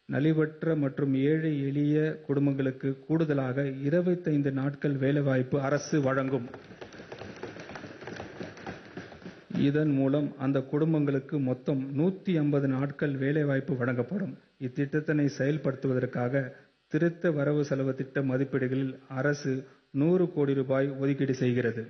நலிவற்ற மற்றும் ஏழை எளிய குடும்பங்களுக்கு கூடுதலாக 25 நாட்கள் வேலைவாய்ப்பு அரசு வழங்கும். இதன் மூலம் அந்த குடும்பங்களுக்கு மொத்தம் 150 நாட்கள் வேலைவாய்ப்பு வழங்கப்படும். இத்திட்டத்தினை செயல்படுத்துவதற்காக திருத்த வரவு செலவு திட்ட மதிப்பீடுகளில் அரசு 100 கோடி ரூபாய் ஒதுக்கீடு செய்கிறது.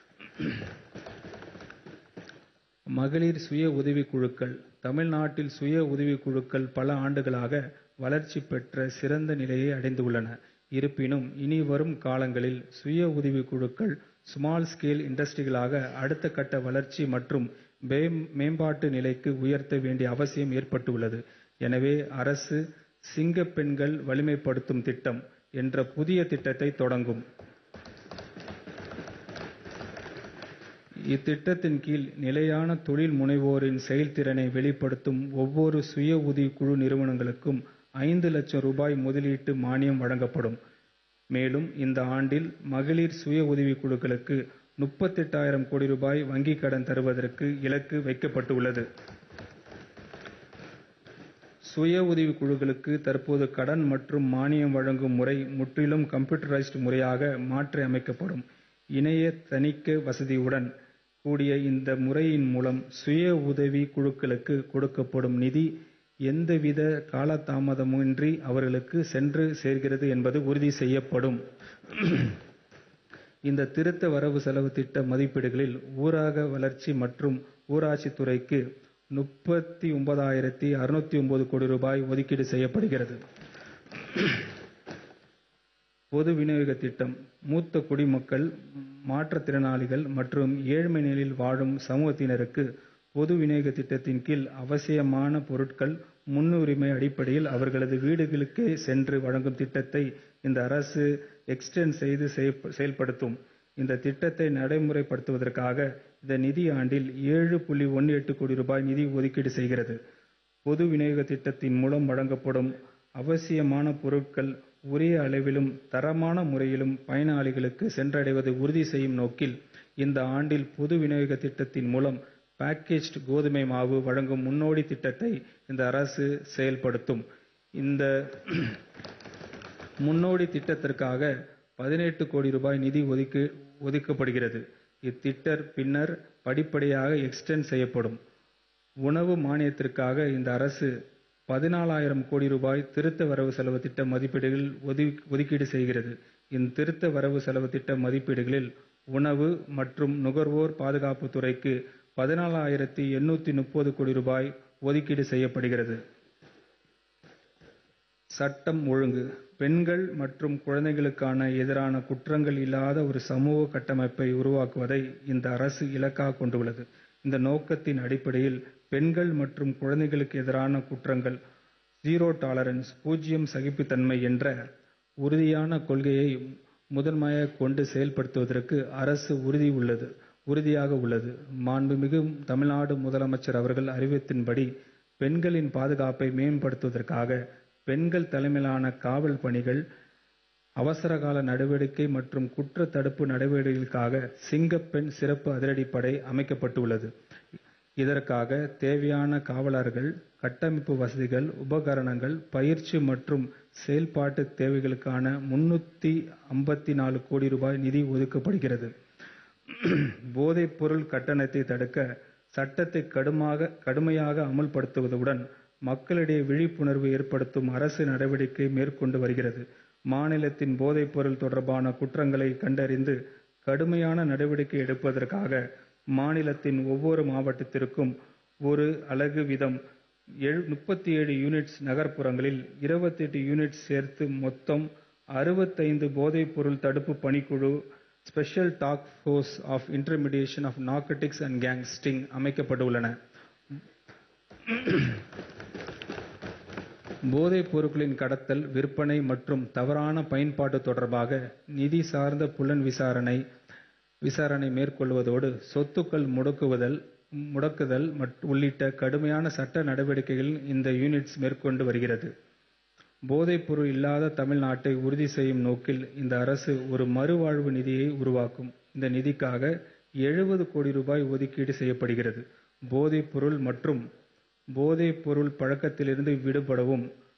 மகளிர் சுய உதவிக் குழுக்கள் தமிழ்நாட்டில் சுய உதவிக் குழுக்கள் பல ஆண்டுகளாக வளர்ச்சி பெற்ற சிறந்த நிலையை அடைந்துள்ளன. இருப்பினும் இனி வரும் காலங்களில் சுய உதவிக் குழுக்கள் ஸ்மால் ஸ்கேல் இண்டஸ்ட்ரிகளாக அடுத்த கட்ட வளர்ச்சி மற்றும் மேம்பாட்டு நிலைக்கு உயர்த்த வேண்டிய அவசியம் ஏற்பட்டுள்ளது. எனவே அரசு சிங்கப் பெண்கள் வலிமைப்படுத்தும் திட்டம் என்ற புதிய திட்டத்தை தொடங்கும். இத்திட்டத்தின் கீழ் நிலையான தொழில் முனைவோரின் செயல்திறனை வெளிப்படுத்தும் ஒவ்வொரு சுய உதவிக் குழு நிறுவனங்களுக்கும் ஐந்து லட்சம் ரூபாய் முதலீட்டு மானியம் வழங்கப்படும். மேலும் இந்த ஆண்டில் மகளிர் சுய உதவிக் குழுக்களுக்கு 38,000 கோடி ரூபாய் வங்கிக் கடன் தருவதற்கு இலக்கு வைக்கப்பட்டுள்ளது. சுய உதவிக் குழுக்களுக்கு தற்போது கடன் மற்றும் மானியம் வழங்கும் முறை முற்றிலும் கம்ப்யூட்டரைஸ்டு முறையாக மாற்றி அமைக்கப்படும். இணைய தணிக்கை வசதியுடன் கூடிய இந்த முறையின் மூலம் சுய உதவிக் குழுக்களுக்கு கொடுக்கப்படும் நிதி எந்தவித காலதாமதமின்றி அவர்களுக்கு சென்று சேர்கிறது என்பது உறுதி செய்யப்படும். இந்த திருத்த வரவு செலவு திட்ட மதிப்பீடுகளில் ஊரக வளர்ச்சி மற்றும் ஊராட்சித் துறைக்கு 39,609 கோடி ரூபாய் ஒதுக்கீடு செய்யப்படுகிறது. பொது விநியோக திட்டம் மூத்த குடிமக்கள், மாற்றுத்திறனாளிகள் மற்றும் ஏழ்மை நிலையில் வாழும் சமூகத்தினருக்கு பொது விநியோக திட்டத்தின் கீழ் அவசியமான பொருட்கள் முன்னுரிமை அடிப்படையில் அவர்களது வீடுகளுக்கே சென்று வழங்கும் திட்டத்தை இந்த அரசு எக்ஸ்டெண்ட் செய்து செயல்படுத்தும். இந்த திட்டத்தை நடைமுறைப்படுத்துவதற்காக இந்த நிதியாண்டில் ஏழு புள்ளி ஒன்று எட்டு கோடி ரூபாய் நிதி ஒதுக்கீடு செய்கிறது. பொது விநியோக திட்டத்தின் மூலம் வழங்கப்படும் அவசியமான பொருட்கள் உரிய அளவிலும் தரமான முறையிலும் பயனாளிகளுக்கு சென்றடைவதை உறுதி செய்யும் நோக்கில் இந்த ஆண்டில் பொது விநியோக திட்டத்தின் மூலம் பேக்கேஜ்டு கோதுமை மாவு வழங்கும் முன்னோடி திட்டத்தை இந்த அரசு செயல்படுத்தும். இந்த முன்னோடி திட்டத்திற்காக பதினெட்டு கோடி ரூபாய் நிதி ஒதுக்கப்படுகிறது. இத்திட்டம் பின்னர் படிப்படியாக எக்ஸ்டெண்ட் செய்யப்படும். உணவு மானியத்திற்காக இந்த அரசு பதினாலாயிரம் கோடி ரூபாய் திருத்த வரவு செலவு திட்ட மதிப்பீடுகளில் ஒதுக்கீடு செய்கிறது. இந்த திருத்த வரவு செலவு திட்ட மதிப்பீடுகளில் உணவு மற்றும் நுகர்வோர் பாதுகாப்புத் துறைக்கு பதினாலாயிரத்து எண்ணூற்று முப்பது கோடி ரூபாய் ஒதுக்கீடு செய்யப்படுகிறது. சட்டம் ஒழுங்கு பெண்கள் மற்றும் குழந்தைகளுக்கான எதிரான குற்றங்கள் இல்லாத ஒரு சமூக கட்டமைப்பை உருவாக்குவதை இந்த அரசு இலக்காகக் கொண்டுள்ளது. இந்த நோக்கத்தின் அடிப்படையில் பெண்கள் மற்றும் குழந்தைகளுக்கு எதிரான குற்றங்கள் ஜீரோ டாலரன்ஸ் பூஜ்யம் சகிப்புத்தன்மை என்ற உறுதியான கொள்கையை முதன்மையாகக் கொண்டு செயல்படுத்துவதற்கு அரசு உறுதியாக உள்ளது. மாண்புமிகு தமிழ்நாடு முதலமைச்சர் அவர்கள் அறிவித்தபடி பெண்களின் பாதுகாப்பை மேம்படுத்துவதற்காக பெண்கள் தலைமையிலான காவல் பணிகள், அவசரகால நடவடிக்கை மற்றும் குற்ற தடுப்பு நடவடிக்கைகளுக்காக சிங்கப்பெண் சிறப்பு அதிரடிப்படை அமைக்கப்பட்டுள்ளது. இதற்காக தேவையான காவலர்கள், கட்டமைப்பு வசதிகள், உபகரணங்கள், பயிற்சி மற்றும் செயல்பாட்டு தேவைகளுக்கான முன்னூற்று ஐம்பத்து நான்கு கோடி ரூபாய் நிதி ஒதுக்கப்படுகிறது. போதைப் பொருள் கட்டணத்தை தடுக்க சட்டத்தை கடுமையாக அமல்படுத்துவதுடன் மக்களிடையே விழிப்புணர்வு ஏற்படுத்தும் அரசு நடவடிக்கை மேற்கொண்டு வருகிறது. மாநிலத்தில் போதைப் பொருள் தொடர்பான குற்றங்களை கண்டறிந்து கடுமையான நடவடிக்கை எடுப்பதற்காக மாநிலத்தின் ஒவ்வொரு மாவட்டத்திற்கும் ஒரு அலகு வீதம் முப்பத்தேழு யூனிட்ஸ், நகர்ப்புறங்களில் இருபத்தெட்டு யூனிட்ஸ் சேர்த்து மொத்தம் அறுபத்தைந்து போதைப் பொருள் தடுப்பு பணிக்குழு special task force on interdiction of narcotics and gangsters அமைக்கப்பட்டுள்ளன. போதைப் பொருட்களின் கடத்தல், விற்பனை மற்றும் தவறான பயன்பாடு தொடர்பாக நிதி சார்ந்த புலன் விசாரணை மேற்கொள்வதோடு சொத்துக்கள் முடக்குதல் உள்ளிட்ட கடுமையான சட்ட நடவடிக்கைகளை இந்த யூனிட் மேற்கொண்டு வருகிறது. போதைப் பொருள் இல்லாத தமிழ்நாட்டை உறுதி செய்யும் நோக்கில் இந்த அரசு ஒரு மறுவாழ்வு நிதியை உருவாக்கும். இந்த நிதிக்காக எழுபது கோடி ரூபாய் ஒதுக்கீடு செய்யப்படுகிறது. போதைப் பொருள் மற்றும் போதைப் பொருள் பழக்கத்திலிருந்து விடுபடவும்,